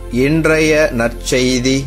இன்றைய நற்செய்தி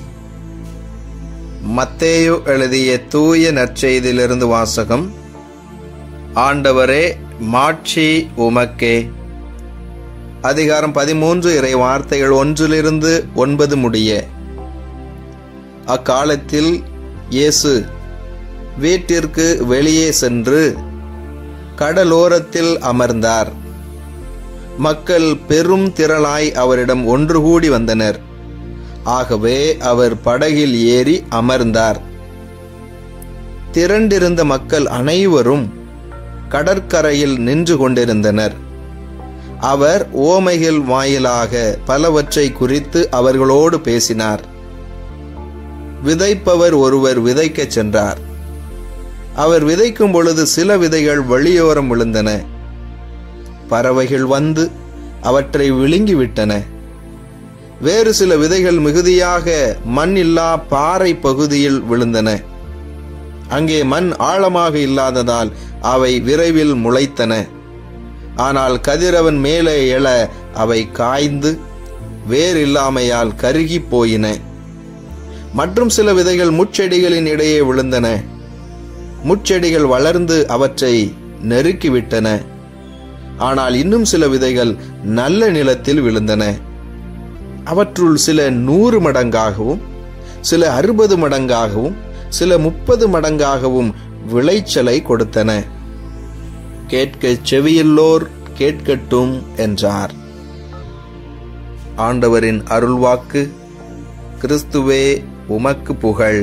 மத்தேயு எழுதிய தூய நற்செய்தியிலிருந்து வாசகம் ஆண்டவரே மாட்சி உமக்கே அதிகாரம் பதிமூன்று இறை வார்த்தைகள் ஒன்றிலிருந்து ஒன்பது முடிய அக்காலத்தில் இயேசு வீட்டிற்கு வெளியே சென்று கடலோரத்தில் அமர்ந்தார் மக்கள் பெரும் திரளாய் அவரிடம் ஒன்று கூடி வந்தனர் ஆகவே அவர் படகில் ஏறி அமர்ந்தார் திரண்டிருந்த மக்கள் அனைவரும் கடற்கரையில் நின்று கொண்டிருந்தனர் அவர் ஓமைகள் வாயிலாக பலவற்றை குறித்து அவர்களோடு பேசினார் விதைப்பவர் ஒருவர் விதைக்கச் சென்றார் அவர் விதைக்கும் பொழுது சில விதைகள் வெளியோரம் விழுந்தன பறவைகள் வந்து அவற்றை விழுங்கிவிட்டன வேறு சில விதைகள் மிகுதியாக மண் இல்லா பாறை பகுதியில் விழுந்தன அங்கே மண் ஆழமாக இல்லாததால் அவை விரைவில் முளைத்தன ஆனால் கதிரவன் மேலே எழ அவை காய்ந்து வேர் இல்லாமையால் கருகி போயின மற்றும் சில விதைகள் முட்செடிகளின் இடையே விழுந்தன முட்செடிகள் வளர்ந்து அவற்றை நெருக்கிவிட்டன ஆனால் இன்னும் சில விதைகள் நல்ல நிலத்தில் விழுந்தன அவற்றுள் சில நூறு மடங்காகவும் சில அறுபது மடங்காகவும் சில முப்பது மடங்காகவும் விளைச்சலை கொடுத்தன கேட்க செவியுள்ளோர் கேட்கட்டும் என்றார் ஆண்டவரின் அருள்வாக்கு கிறிஸ்துவே உமக்கு புகழ்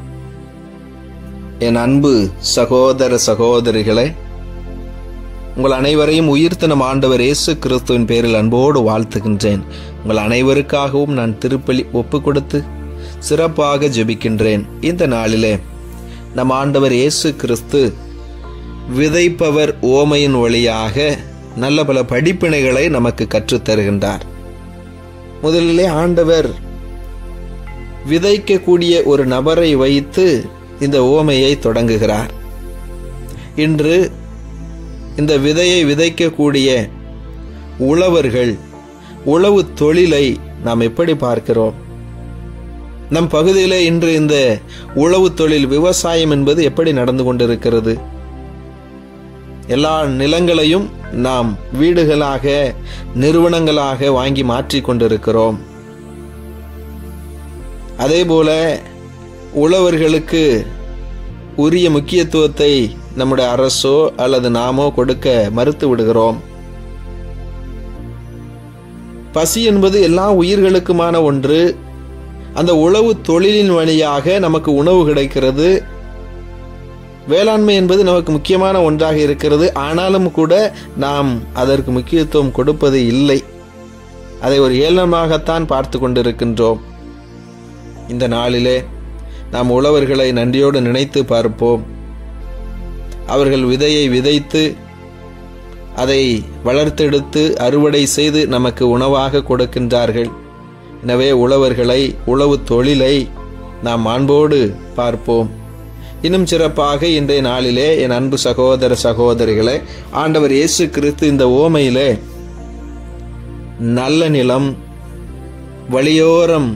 என் அன்பு சகோதர சகோதரிகளே உங்கள் அனைவரையும் உயிர்த்த நம் ஆண்டவர் இயேசு கிறிஸ்துவின் பேரில் அன்போடு வாழ்த்துகின்றேன் உங்கள் அனைவருக்காகவும் நான் திருப்பலி ஒப்பு கொடுத்து சிறப்பாக ஜெபிக்கின்றேன் இந்த நாளிலே நம் ஆண்டவர் இயேசு கிறிஸ்து விதைப்பவர் ஓமையின் வழியாக நல்ல பல படிப்பினைகளை நமக்கு கற்றுத் தருகின்றார் முதலிலே ஆண்டவர் விதைக்கக்கூடிய ஒரு நபரை வைத்து இந்த ஓமையை தொடங்குகிறார் இன்று இந்த விதையை விதைக்கக்கூடிய உழவர்கள் உழவு தொழிலை நாம் எப்படி பார்க்கிறோம் நம் பகுதியில் இன்று இந்த உழவு தொழில் விவசாயம் என்பது எப்படி நடந்து கொண்டிருக்கிறது எல்லா நிலங்களையும் நாம் வீடுகளாக நிறுவனங்களாக வாங்கி மாற்றிக் கொண்டிருக்கிறோம் அதே போல உழவர்களுக்கு உரிய முக்கியத்துவத்தை நம்முடைய அரசோ அல்லது நாமோ கொடுக்க மறுத்து விடுகிறோம் பசி என்பது எல்லா உயிர்களுக்குமான ஒன்று அந்த உழவு தொழிலின் வழியாக நமக்கு உணவு கிடைக்கிறது வேளாண்மை என்பது நமக்கு முக்கியமான ஒன்றாக இருக்கிறது ஆனாலும் கூட நாம் அதற்கு முக்கியத்துவம் கொடுப்பது இல்லை அதை ஒரு ஏளனமாகத்தான் பார்த்து கொண்டிருக்கின்றோம் இந்த நாளிலே நாம் உழவர்களை நன்றியோடு நினைத்து பார்ப்போம் அவர்கள் விதையை விதைத்து அதை வளர்த்தெடுத்து அறுவடை செய்து நமக்கு உணவாக கொடுக்கின்றார்கள் எனவே உழவர்களை உழவு தொழிலை நாம் அன்போடு பார்ப்போம் இன்னும் சிறப்பாக இன்றைய நாளிலே என் அன்பு சகோதர சகோதரிகளே ஆண்டவர் இயேசு கிறிஸ்து இந்த ஓமையிலே நல்ல நிலம் வழியோரம்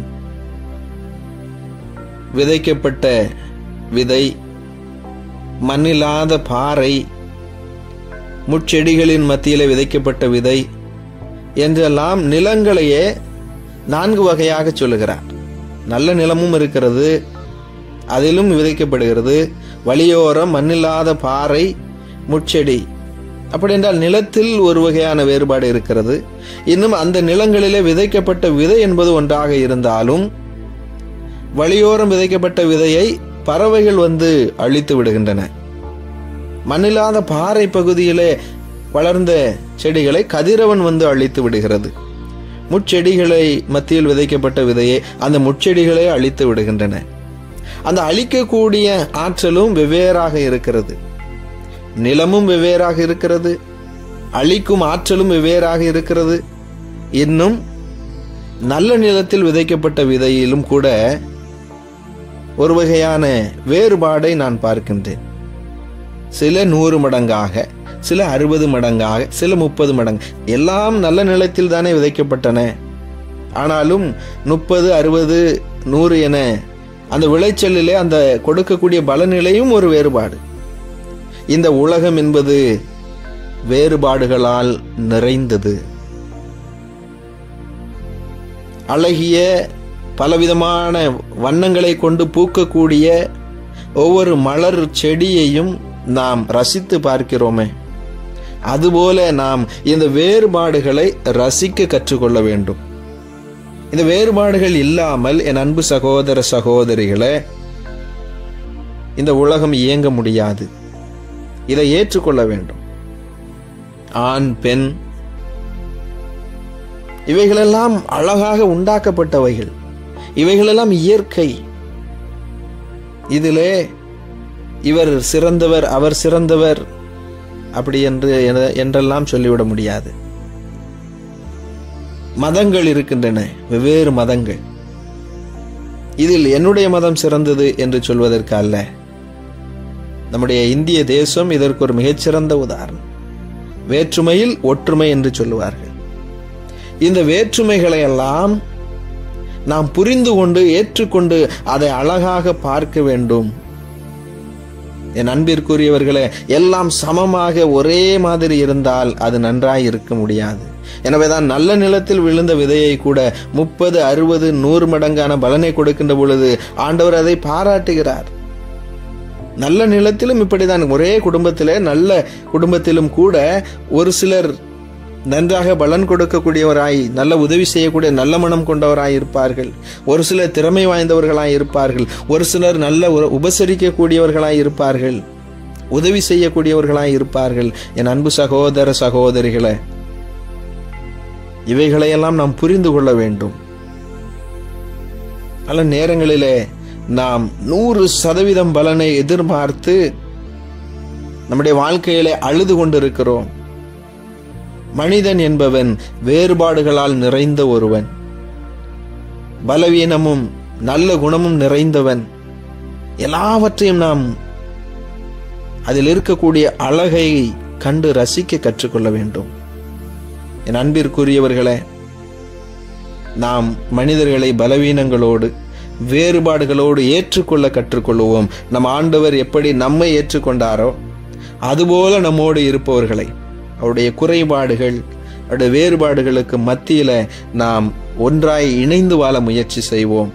விதைக்கப்பட்ட விதை மண்ணில்லாத பாறை முட்செடிகளின் மத்தியிலே விதைக்கப்பட்ட விதை என்றெல்லாம் நிலங்களையே நான்கு வகையாக சொல்லுகிறார் நல்ல நிலமும் இருக்கிறது அதிலும் விதைக்கப்படுகிறது வழியோரம் மண்ணில்லாத பாறை முட்செடி அப்படி என்றால் நிலத்தில் ஒரு வகையான வேறுபாடு இருக்கிறது இன்னும் அந்த நிலங்களிலே விதைக்கப்பட்ட விதை என்பது ஒன்றாக இருந்தாலும் வழியோரம் விதைக்கப்பட்ட விதையை பறவைகள் வந்து அழித்து விடுகின்றன மண்ணில்லாத பாறை பகுதியிலே வளர்ந்த செடிகளை கதிரவன் வந்து அழித்து விடுகிறது முட்செடிகளை மத்தியில் விதைக்கப்பட்ட விதையை அந்த முட்செடிகளே அழித்து விடுகின்றன அந்த அழிக்கக்கூடிய ஆற்றலும் வெவ்வேறாக இருக்கிறது நிலமும் வெவ்வேறாக இருக்கிறது அழிக்கும் ஆற்றலும் வெவ்வேறாக இருக்கிறது இன்னும் நல்ல நிலத்தில் விதைக்கப்பட்ட விதையிலும் கூட ஒரு வகையான வேறுபாடை நான் பார்க்கின்றேன் சில நூறு மடங்காக சில அறுபது மடங்காக சில முப்பது மடங்கு எல்லாம் நல்ல நிலத்தில் தானே விதைக்கப்பட்டன ஆனாலும் முப்பது அறுபது நூறு என அந்த விளைச்சலிலே அந்த கொடுக்கக்கூடிய பலனிலையும் ஒரு வேறுபாடு இந்த உலகம் என்பது வேறுபாடுகளால் நிறைந்தது அழகிய பலவிதமான வண்ணங்களை கொண்டு பூக்கக்கூடிய ஒவ்வொரு மலர் செடியையும் நாம் ரசித்து பார்க்கிறோமே அதுபோல நாம் இந்த வேறுபாடுகளை ரசிக்க கற்றுக்கொள்ள வேண்டும் இந்த வேறுபாடுகள் இல்லாமல் என் அன்பு சகோதர சகோதரிகளே இந்த உலகம் இயங்க முடியாது இதை ஏற்றுக்கொள்ள வேண்டும் ஆண் பெண் இவைகளெல்லாம் அழகாக உண்டாக்கப்பட்டவைகள் இவைகளெல்லாம் இயற்கை இதிலே இவர் சிறந்தவர் அவர் சிறந்தவர் அப்படி என்று என்றெல்லாம் சொல்லிவிட முடியாது மதங்கள் இருக்கின்றன வெவ்வேறு மதங்கள் இதில் என்னுடைய மதம் சிறந்தது என்று சொல்வதற்கு அல்ல நம்முடைய இந்திய தேசம் இதற்கு ஒரு மிகச்சிறந்த உதாரணம் வேற்றுமையில் ஒற்றுமை என்று சொல்லுவார்கள் இந்த வேற்றுமைகளை எல்லாம் நாம் புரிந்து கொண்டு ஏற்றுக்கொண்டு அதை அழகாக பார்க்க வேண்டும் என் அன்பிற்குரியவர்களே எல்லாம் சமமாக ஒரே மாதிரி இருந்தால் அது நன்றாய் இருக்க முடியாது எனவேதான் நல்ல நிலத்தில் விழுந்த விதையை கூட முப்பது அறுபது நூறு மடங்கான பலனை கொடுக்கின்ற பொழுது ஆண்டவர் அதை பாராட்டுகிறார் நல்ல நிலத்திலும் இப்படிதான் ஒரே குடும்பத்திலே நல்ல குடும்பத்திலும் கூட ஒரு சிலர் நன்றாக பலன் கொடுக்கக்கூடியவராய் நல்ல உதவி செய்யக்கூடிய நல்ல மனம் கொண்டவராய் இருப்பார்கள் ஒரு சிலர் திறமை வாய்ந்தவர்களாய் இருப்பார்கள் ஒரு சிலர் நல்ல உபசரிக்கக்கூடியவர்களாய் இருப்பார்கள் உதவி செய்யக்கூடியவர்களாய் இருப்பார்கள் என் அன்பு சகோதர சகோதரிகளை இவைகளையெல்லாம் நாம் புரிந்து கொள்ள வேண்டும் பல நேரங்களிலே நாம் நூறு சதவீதம் பலனை எதிர்பார்த்து நம்முடைய வாழ்க்கையிலே அழுது கொண்டிருக்கிறோம் மனிதன் என்பவன் வேறுபாடுகளால் நிறைந்த ஒருவன் பலவீனமும் நல்ல குணமும் நிறைந்தவன் எல்லாவற்றையும் நாம் அதில் இருக்கக்கூடிய அழகை கண்டு ரசிக்க கற்றுக்கொள்ள வேண்டும் என் அன்பிற்குரியவர்களே நாம் மனிதர்களை பலவீனங்களோடு வேறுபாடுகளோடு ஏற்றுக்கொள்ள கற்றுக்கொள்வோம் நம் ஆண்டவர் எப்படி நம்மை ஏற்றுக்கொண்டாரோ அதுபோல நம்மோடு இருப்பவர்களை அவருடைய குறைபாடுகள் அவருடைய வேறுபாடுகளுக்கு மத்தியில நாம் ஒன்றாய் இணைந்து வாழ முயற்சி செய்வோம்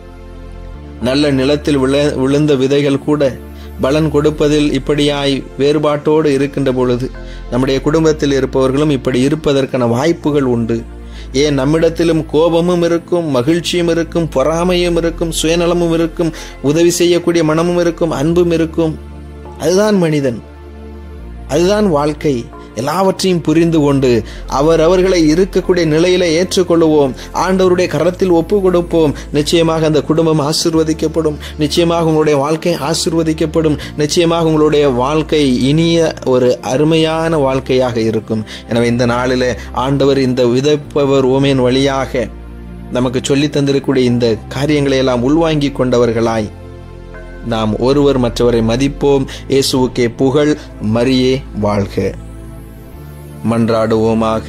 நல்ல நிலத்தில் விழ விழுந்த விதைகள் கூட பலன் கொடுப்பதில் இப்படியாய் வேறுபாட்டோடு இருக்கின்ற பொழுது நம்முடைய குடும்பத்தில் இருப்பவர்களும் இப்படி இருப்பதற்கான வாய்ப்புகள் உண்டு ஏன் நம்மிடத்திலும் கோபமும் இருக்கும் மகிழ்ச்சியும் இருக்கும் பொறாமையும் இருக்கும் சுயநலமும் இருக்கும் உதவி செய்யக்கூடிய மனமும் இருக்கும் அன்பும் இருக்கும் அதுதான் மனிதன் அதுதான் வாழ்க்கை எல்லாவற்றையும் புரிந்து கொண்டு அவர் அவர்களை இருக்கக்கூடிய நிலையில ஏற்றுக்கொள்ளுவோம் ஆண்டவருடைய கரத்தில் ஒப்பு கொடுப்போம் நிச்சயமாக அந்த குடும்பம் ஆசிர்வதிக்கப்படும் நிச்சயமாக உங்களுடைய வாழ்க்கை ஆசிர்வதிக்கப்படும் நிச்சயமாக உங்களுடைய வாழ்க்கை இனிய ஒரு அருமையான வாழ்க்கையாக இருக்கும் எனவே இந்த நாளில ஆண்டவர் இந்த விதைப்பவர் ஓமையின் வழியாக நமக்கு சொல்லி தந்திருக்கக்கூடிய இந்த காரியங்களை எல்லாம் உள்வாங்கி கொண்டவர்களாய் நாம் ஒருவர் மற்றவரை மதிப்போம் இயேசுவுக்கே புகழ் மரியே வாழ்க மன்றாடுவோமாக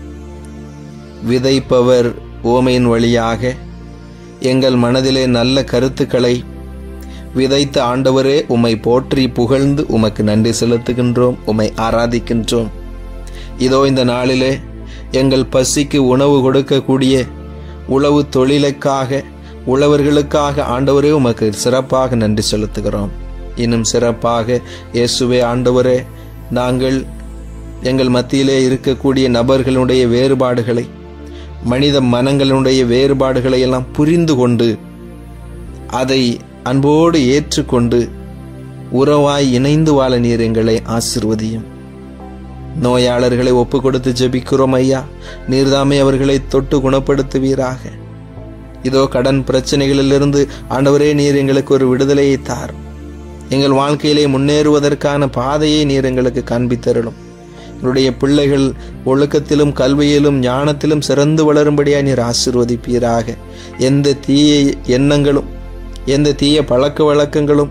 விதைப்பவர் ஓமையின் வழியாக எங்கள் மனதிலே நல்ல கருத்துக்களை விதைத்த ஆண்டவரே உம்மை போற்றி புகழ்ந்து உமக்கு நன்றி செலுத்துகின்றோம் உம்மை ஆராதிக்கின்றோம் இதோ இந்த நாளிலே எங்கள் பசிக்கு உணவு கொடுக்கக்கூடிய உழவு தொழிலுக்காக உழவர்களுக்காக ஆண்டவரே உமக்கு சிறப்பாக நன்றி செலுத்துகிறோம் இன்னும் சிறப்பாக இயேசுவே ஆண்டவரே நாங்கள் எங்கள் மத்தியிலே இருக்கக்கூடிய நபர்களுடைய வேறுபாடுகளை மனித மனங்களுடைய வேறுபாடுகளை எல்லாம் புரிந்து கொண்டு அதை அன்போடு ஏற்றுக்கொண்டு உறவாய் இணைந்து வாழ நீர் எங்களை ஆசிர்வதியும் நோயாளர்களை ஒப்பு கொடுத்து ஜெபிக்கிறோம் ஐயா நீர்தாமே அவர்களை தொட்டு குணப்படுத்துவீராக இதோ கடன் பிரச்சனைகளிலிருந்து ஆண்டவரே நீர் எங்களுக்கு ஒரு விடுதலையை தார் எங்கள் வாழ்க்கையிலே முன்னேறுவதற்கான பாதையை நீர் எங்களுக்கு காண்பித்தருளும் என்னுடைய பிள்ளைகள் ஒழுக்கத்திலும் கல்வியிலும் ஞானத்திலும் சிறந்து வளரும்படியா நீர் ஆசிர்வதிப்பீராக எந்த தீய எண்ணங்களும் எந்த தீய பழக்க வழக்கங்களும்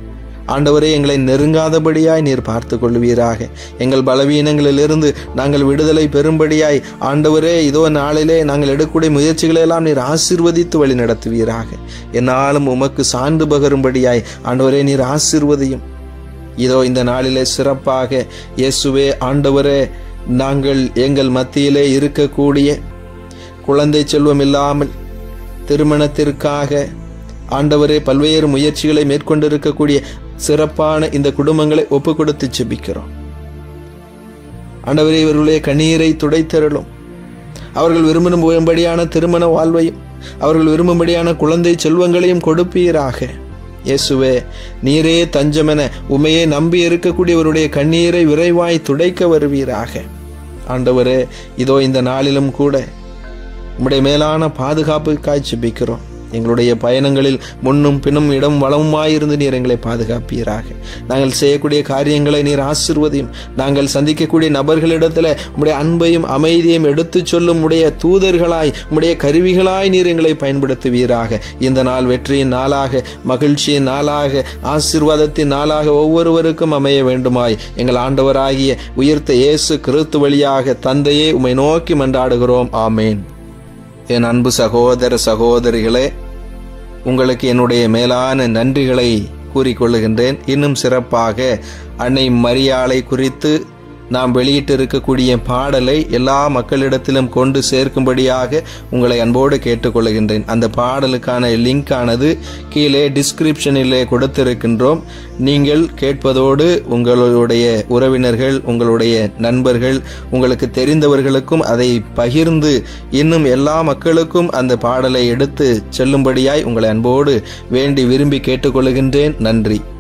ஆண்டவரே எங்களை நெருங்காதபடியாய் நீர் பார்த்து கொள்வீராக எங்கள் பலவீனங்களிலிருந்து நாங்கள் விடுதலை பெறும்படியாய் ஆண்டவரே இதோ நாளிலே நாங்கள் எடுக்கக்கூடிய முயற்சிகளை எல்லாம் நீர் ஆசிர்வதித்து வழி நடத்துவீராக என்னாலும் உமக்கு சான்று பகரும்படியாய் ஆண்டவரே நீர் ஆசிர்வதியும் இதோ இந்த நாளிலே சிறப்பாக இயேசுவே ஆண்டவரே நாங்கள் எங்கள் மத்தியிலே இருக்கக்கூடிய குழந்தை செல்வம் இல்லாமல் திருமணத்திற்காக ஆண்டவரே பல்வேறு முயற்சிகளை மேற்கொண்டிருக்கக்கூடிய சிறப்பான இந்த குடும்பங்களை ஒப்பு கொடுத்து செபிக்கிறோம் ஆண்டவரே இவர்களுடைய கண்ணீரை துடைத்தருளும் அவர்கள் விரும்பும்படியான திருமண வாழ்வையும் அவர்கள் விரும்பும்படியான குழந்தை செல்வங்களையும் கொடுப்பீராக இயேசுவே நீரே தஞ்சமென உமையே நம்பி இருக்கக்கூடியவருடைய கண்ணீரை விரைவாய் துடைக்க வருவீராக ஆண்டவரே இதோ இந்த நாளிலும் கூட உம்முடைய மேலான பாதுகாப்புக்காய் ஜெபிக்கிறோம் எங்களுடைய பயணங்களில் முன்னும் பின்னும் இடம் வளமுமாயிருந்து நீர் எங்களை பாதுகாப்பீராக நாங்கள் செய்யக்கூடிய காரியங்களை நீர் ஆசிர்வதியும் நாங்கள் சந்திக்கக்கூடிய நபர்களிடத்துல உம்முடைய அன்பையும் அமைதியையும் எடுத்துச் சொல்லும் உடைய தூதர்களாய் உம்முடைய கருவிகளாய் நீர் எங்களை பயன்படுத்துவீராக இந்த நாள் வெற்றியின் நாளாக மகிழ்ச்சியின் நாளாக ஆசிர்வாதத்தின் நாளாக ஒவ்வொருவருக்கும் அமைய வேண்டுமாய் எங்கள் ஆண்டவராகிய உயிர்த்த இயேசு கிறிஸ்து வழியாக தந்தையே உம்மை நோக்கி மன்றாடுகிறோம் ஆமேன் என் அன்பு சகோதர சகோதரிகளே உங்களுக்கு என்னுடைய மேலான நன்றிகளை கூறிக்கொள்ளுகின்றேன் இன்னும் சிறப்பாக அன்னை மரியாளை குறித்து நாம் வெளியிட்டு இருக்கக்கூடிய பாடலை எல்லா மக்களிடத்திலும் கொண்டு சேர்க்கும்படியாக உங்களை அன்போடு கேட்டுக்கொள்கின்றேன் அந்த பாடலுக்கான லிங்க் ஆனது கீழே டிஸ்கிரிப்ஷனிலே கொடுத்திருக்கின்றோம் நீங்கள் கேட்பதோடு உங்களுடைய உறவினர்கள் உங்களுடைய நண்பர்கள் உங்களுக்கு தெரிந்தவர்களுக்கும் அதை பகிர்ந்து இன்னும் எல்லா மக்களுக்கும் அந்த பாடலை எடுத்து செல்லும்படியாய் உங்களை அன்போடு வேண்டி விரும்பி கேட்டுக்கொள்கின்றேன் நன்றி